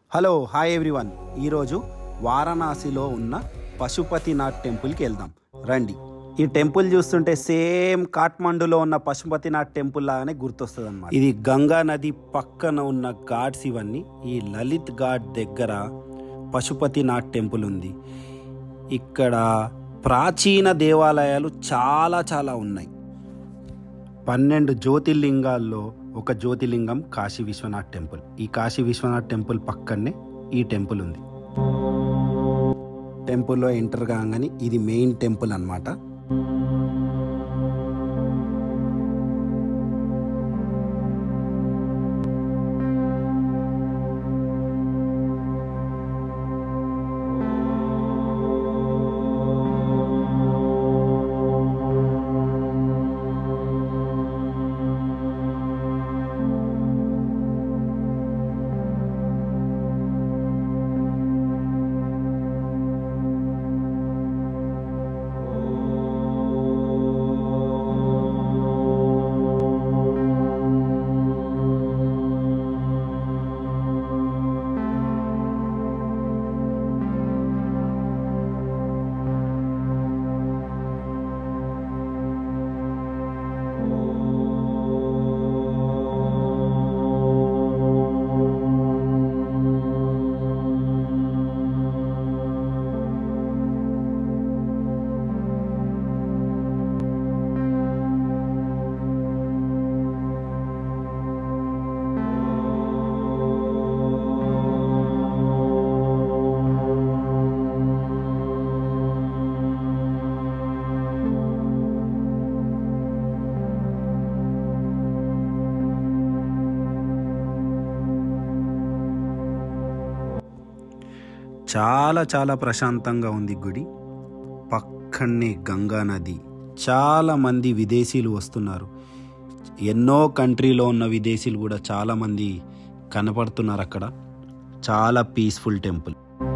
hello hi everyone ఈరోజు వారణాసిలో ఉన్న పశుపతినాథ్ టెంపుల్కి వెళ్దాం రండి ఈ టెంపుల్ చూస్తుంటే సేమ్ కాఠ్మండులో ఉన్న పశుపతినాథ్ టెంపుల్ లాగానే గుర్తొస్తుంది అనమాట ఇది గంగా నది పక్కన ఉన్న ఘాట్స్ ఇవన్నీ ఈ లలిత్ ఘాట్ దగ్గర పశుపతినాథ్ టెంపుల్ ఉంది ఇక్కడ ప్రాచీన దేవాలయాలు చాలా చాలా ఉన్నాయి పన్నెండు జ్యోతిర్లింగాల్లో ఒక జ్యోతిర్లింగం కాశీ విశ్వనాథ్ టెంపుల్ ఈ కాశీ విశ్వనాథ్ టెంపుల్ పక్కనే ఈ టెంపుల్ ఉంది టెంపుల్లో ఎంటర్ కాగానే ఇది మెయిన్ టెంపుల్ అన్నమాట చాలా చాలా ప్రశాంతంగా ఉంది గుడి పక్కనే గంగా నది చాలా మంది విదేశీయులు వస్తున్నారు ఎన్నో కంట్రీలో ఉన్న విదేశీయులు కూడా చాలా మంది కనపడుతున్నారు అక్కడ చాలా పీస్ఫుల్ టెంపుల్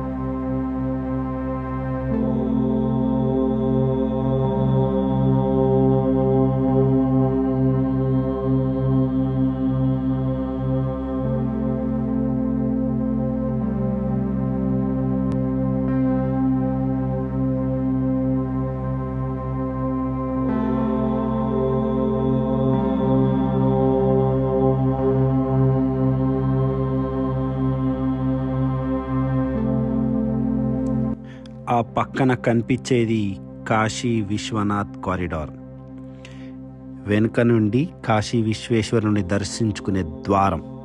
ఆ పక్కన కనిపించేది కాశీ విశ్వనాథ్ కారిడార్ వెనుక నుండి కాశీ విశ్వేశ్వరుని దర్శించుకునే ద్వారం